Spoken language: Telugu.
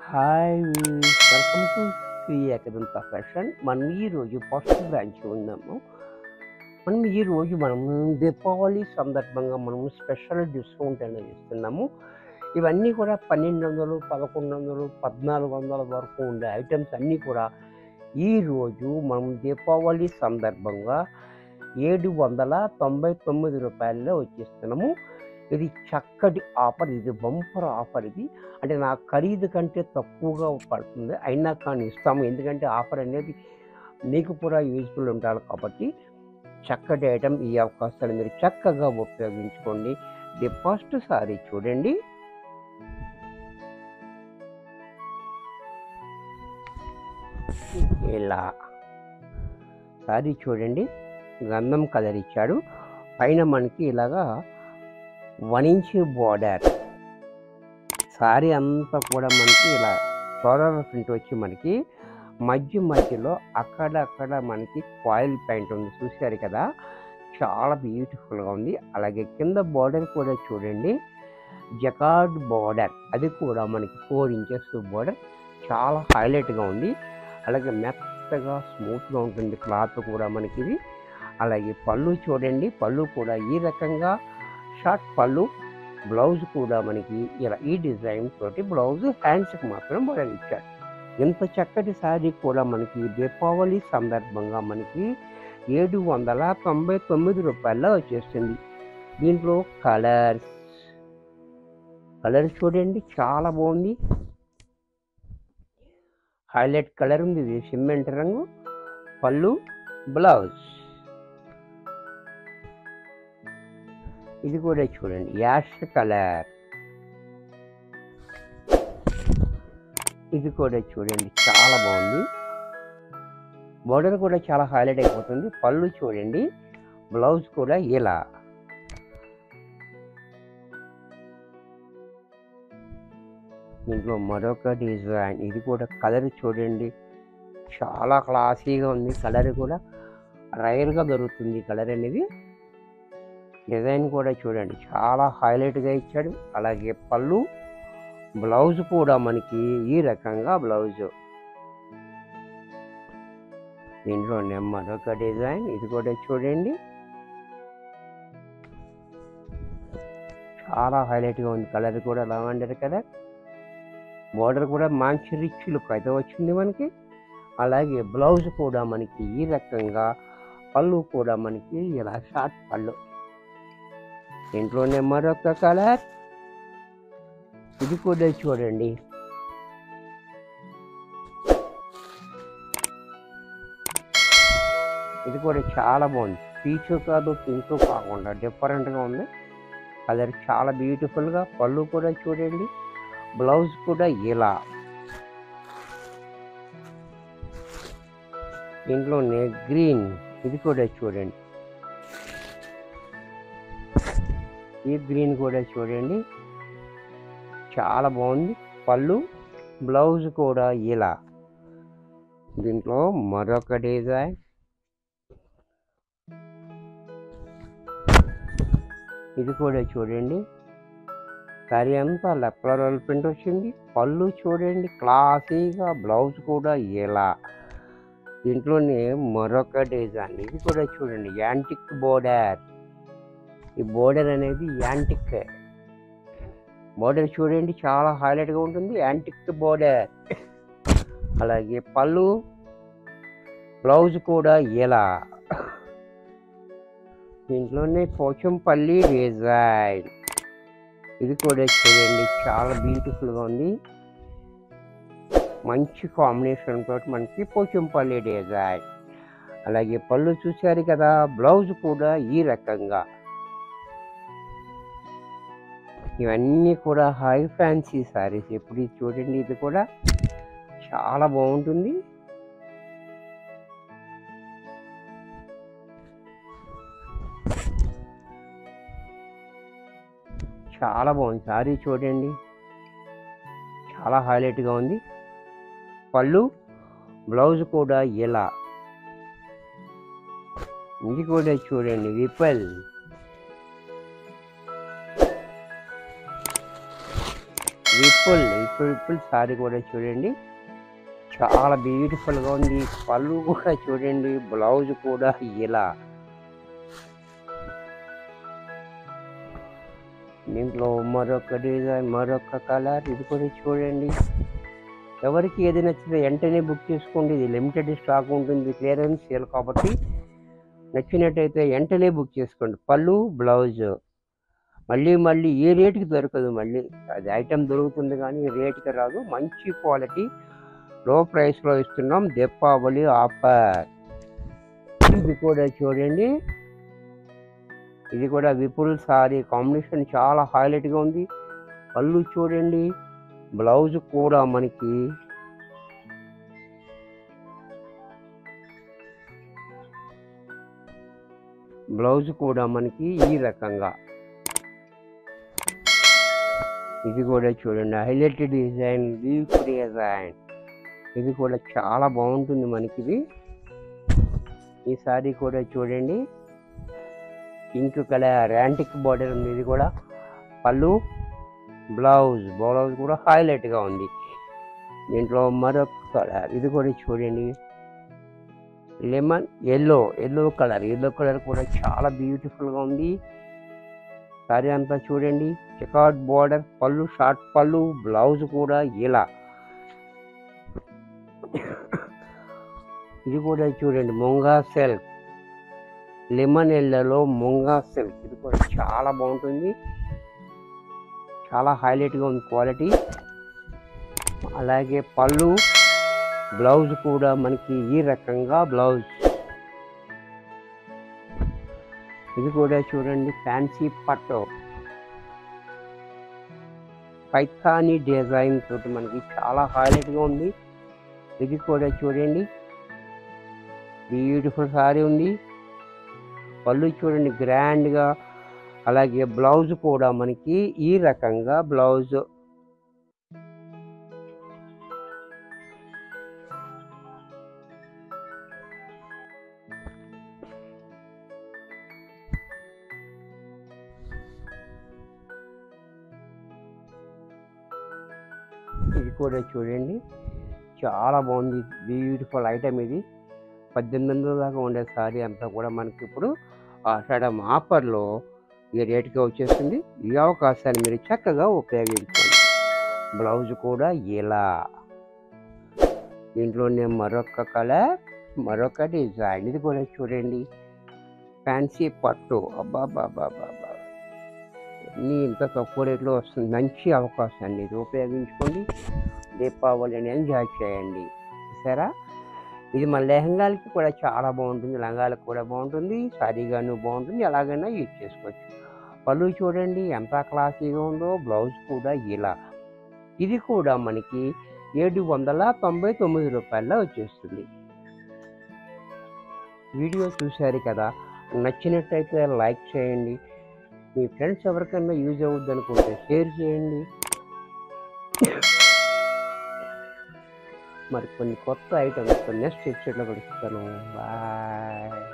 hi welcome to Shri Ekadanta fashion మనం ఈరోజు ఫస్ట్ బ్రాంచ్ ఉన్నాము మనం ఈరోజు మనం దీపావళి సందర్భంగా మనం స్పెషల్ డిస్కౌంట్ అనేది ఇస్తున్నాము ఇవన్నీ కూడా పన్నెండు వందలు పదకొండు వందలు పద్నాలుగు వందల వరకు ఉండే ఐటమ్స్ అన్నీ కూడా ఈరోజు మనం దీపావళి సందర్భంగా ఏడు వందల తొంభై తొమ్మిది రూపాయల్లో వచ్చేస్తున్నాము ఇది చక్కటి ఆఫర్ ఇది బంపర్ ఆఫర్ ఇది అంటే నా ఖరీదు కంటే తక్కువగా పడుతుంది అయినా కానీ ఇస్తాము ఎందుకంటే ఆఫర్ అనేది మీకు కూడా యూజ్ఫుల్ ఉండాలి కాబట్టి చక్కటి ఐటమ్ ఈ అవకాశాన్ని మీరు చక్కగా ఉపయోగించుకోండి ది ఫస్ట్ సారీ చూడండి ఇలా సారీ చూడండి గంధం కలర్ ఇచ్చాడు పైన మనకి ఇలాగా వన్ ఇంచ్ బార్డర్ సారీ అంతా కూడా మనకి ఇలా ఫ్లోరల్ ప్రింట్ వచ్చి మనకి మధ్య మధ్యలో అక్కడక్కడ మనకి కాయిల్ ప్యాంట్ ఉంది చూశారు కదా చాలా బ్యూటిఫుల్గా ఉంది అలాగే కింద బార్డర్ కూడా చూడండి జకార్డ్ బార్డర్ అది కూడా మనకి ఫోర్ ఇంచెస్ బార్డర్ చాలా హైలైట్గా ఉంది అలాగే మెత్తగా స్మూత్గా ఉంటుంది క్లాత్ కూడా మనకి ఇది అలాగే పళ్ళు చూడండి పళ్ళు కూడా ఈ రకంగా షార్ట్ పళ్ళు బ్లౌజ్ కూడా మనకి ఇలా ఈ డిజైన్ తోటి బ్లౌజ్ హ్యాండ్స్కి మాత్రం బార్డర్ ఇచ్చాడు ఇంత చక్కటి శారీ కూడా మనకి దీపావళి సందర్భంగా మనకి ఏడు వందల తొంభై తొమ్మిది రూపాయల్లో వచ్చేస్తుంది దీంట్లో కలర్స్ కలర్ చూడండి చాలా బాగుంది హైలైట్ కలర్ ఉంది ఇది సిమెంట్ రంగు పళ్ళు బ్లౌజ్ ఇది కూడా చూడండి యాష్ కలర్ ఇది కూడా చూడండి చాలా బాగుంది బోర్డర్ కూడా చాలా హైలైట్ అయిపోతుంది పళ్ళు చూడండి బ్లౌజ్ కూడా ఇలా దీంట్లో మరొక డిజైన్ ఇది కూడా కలర్ చూడండి చాలా క్లాసీగా ఉంది కలర్ కూడా రైర్గా దొరుకుతుంది కలర్ అనేది డిజైన్ కూడా చూడండి చాలా హైలైట్గా ఇచ్చాడు అలాగే పళ్ళు బ్లౌజ్ కూడా మనకి ఈ రకంగా బ్లౌజ్ దీంట్లోనే మరొక డిజైన్ ఇది కూడా చూడండి చాలా హైలైట్గా ఉంది కలర్ కూడా లావెండర్ కలర్ బోర్డర్ కూడా మంచి రిచ్ లుక్ అయితే వచ్చింది మనకి అలాగే బ్లౌజ్ కూడా మనకి ఈ రకంగా పళ్ళు కూడా మనకి ఇలా షార్ట్ పళ్ళు దీంట్లోనే మరొక కలర్ ఇది కూడా చూడండి ఇది కూడా చాలా బాగుంది పీచు కాదు పింక్ కాకుండా డిఫరెంట్గా ఉంది కలర్ చాలా బ్యూటిఫుల్గా పళ్ళు కూడా చూడండి బ్లౌజ్ కూడా ఇలా దీంట్లోనే గ్రీన్ ఇది కూడా చూడండి ఈ గ్రీన్ కూడా చూడండి చాలా బాగుంది పళ్ళు బ్లౌజ్ కూడా ఇలా దీంట్లో మరొక డిజైన్ ఇది కూడా చూడండి సారీ అంతా లెప్లరల్ ప్రింట్ వచ్చింది పళ్ళు చూడండి క్లాసీగా బ్లౌజ్ కూడా ఇలా దీంట్లోనే మరొక డిజైన్ ఇది కూడా చూడండి యాంటిక్ బోర్డర్ ఈ బోర్డర్ అనేది యాంటిక్ బోర్డర్ చూడండి చాలా హైలైట్గా ఉంటుంది యాంటిక్ బోర్డర్ అలాగే పళ్ళు బ్లౌజ్ కూడా ఇలా దీంట్లోనే పోచంపల్లి డిజైన్ ఇది కూడా చూడండి చాలా బ్యూటిఫుల్గా ఉంది మంచి కాంబినేషన్ తోటి మనకి పోచంపల్లి డిజైన్ అలాగే పళ్ళు చూశారు కదా బ్లౌజ్ కూడా ఈ రకంగా ఇవన్నీ కూడా హై ఫ్యాన్సీ సారీస్ ఎప్పుడు ఇది చూడండి ఇది కూడా చాలా బాగుంటుంది చాలా బాగుంది సారీ చూడండి చాలా హైలైట్గా ఉంది పళ్ళు బ్లౌజ్ కూడా ఇలా ఇది కూడా చూడండి విపల్ విపుల్ ఇప్పుడు విపుల్ సారీ కూడా చూడండి చాలా బ్యూటిఫుల్గా ఉంది పళ్ళు కూడా చూడండి బ్లౌజ్ కూడా ఇలా దీంట్లో మరొక డిజైన్ మరొక కలర్ ఇది కూడా చూడండి ఎవరికి ఏది నచ్చితే వెంటనే బుక్ చేసుకోండి ఇది లిమిటెడ్ స్టాక్ ఉంటుంది క్లియరెన్స్ సేల్ కాబట్టి నచ్చినట్టయితే వెంటనే బుక్ చేసుకోండి పళ్ళు బ్లౌజ్ మళ్ళీ మళ్ళీ ఏ రేటుకి దొరకదు మళ్ళీ అది ఐటెం దొరుకుతుంది కానీ రేటుకి రాదు మంచి క్వాలిటీ లో ప్రైస్లో ఇస్తున్నాం దీపావళి ఆఫర్ ఇది కూడా చూడండి ఇది కూడా విపుల్ సారీ కాంబినేషన్ చాలా హైలైట్గా ఉంది పళ్ళు చూడండి బ్లౌజ్ కూడా మనకి బ్లౌజ్ కూడా మనకి ఈ రకంగా ఇది కూడా చూడండి హైలైట్ డిజైన్ లీఫ్ డిజైన్ ఇది కూడా చాలా బాగుంటుంది మనకి ఇది ఈ సారీ కూడా చూడండి పింక్ కలర్ యాంటిక్ బార్డర్ ఉంది ఇది కూడా పళ్ళు బ్లౌజ్ బ్లౌజ్ కూడా హైలైట్గా ఉంది దీంట్లో మరొక కలర్ ఇది కూడా చూడండి lemon yellow yellow colour yellow colour కూడా చాలా బ్యూటిఫుల్గా ఉంది సారీ అంతా చూడండి చెకాట్ బార్డర్ పళ్ళు షార్ట్ పళ్ళు బ్లౌజ్ కూడా ఇలా ఇది కూడా చూడండి ముంగా సిల్క్ లెమన్ ఎల్లలో ముంగా సిల్క్ ఇది కూడా చాలా బాగుంటుంది చాలా హైలైట్గా ఉంది క్వాలిటీ అలాగే పళ్ళు బ్లౌజ్ కూడా మనకి ఈ రకంగా బ్లౌజ్ ఇది కూడా చూడండి ఫ్యాన్సీ పట్టు పైథానీ డిజైన్ తోటి మనకి చాలా హైలైట్గా ఉంది ఇది కూడా చూడండి బ్యూటిఫుల్ సారీ ఉంది పళ్ళు చూడండి గ్రాండ్గా అలాగే బ్లౌజ్ కూడా మనకి ఈ రకంగా బ్లౌజ్ ఇది కూడా చూడండి చాలా బాగుంది బ్యూటిఫుల్ ఐటమ్ ఇది పద్దెనిమిది వందల దాకా ఉండే సారీ అంతా కూడా మనకి ఇప్పుడు ఆషాఢం ఆఫర్లో ఈ రేటుకి వచ్చేస్తుంది ఈ అవకాశాన్ని మీరు చక్కగా ఉపయోగించుకోండి బ్లౌజ్ కూడా ఇలా దీంట్లోనే మరొక కలర్ మరొక డిజైన్ ఇది కూడా చూడండి ఫ్యాన్సీ పట్టు అబ్బా బాబా బాబా అన్నీ ఇంత తక్కువ రేట్లో వస్తుంది మంచి అవకాశం అండి ఇది ఉపయోగించుకోండి దీపావళిని ఎంజాయ్ చేయండి సరే ఇది మన లెహంగాలకి కూడా చాలా బాగుంటుంది లంగాలకు కూడా బాగుంటుంది సారీగాను బాగుంటుంది ఎలాగైనా యూజ్ చేసుకోవచ్చు పళ్ళు చూడండి ఎంత క్లాసీగా ఉందో బ్లౌజ్ కూడా ఇలా ఇది కూడా మనకి ఏడు వందల తొంభై తొమ్మిది రూపాయల్లో వచ్చేస్తుంది వీడియో చూశారు కదా నచ్చినట్టయితే లైక్ చేయండి మీ ఫ్రెండ్స్ ఎవరికైనా యూజ్ అవుద్ది అనుకుంటే షేర్ చేయండి మరి కొన్ని కొత్త ఐటమ్స్ నెక్స్ట్ ఎపిసోడ్లో కలుస్తాను బాయ్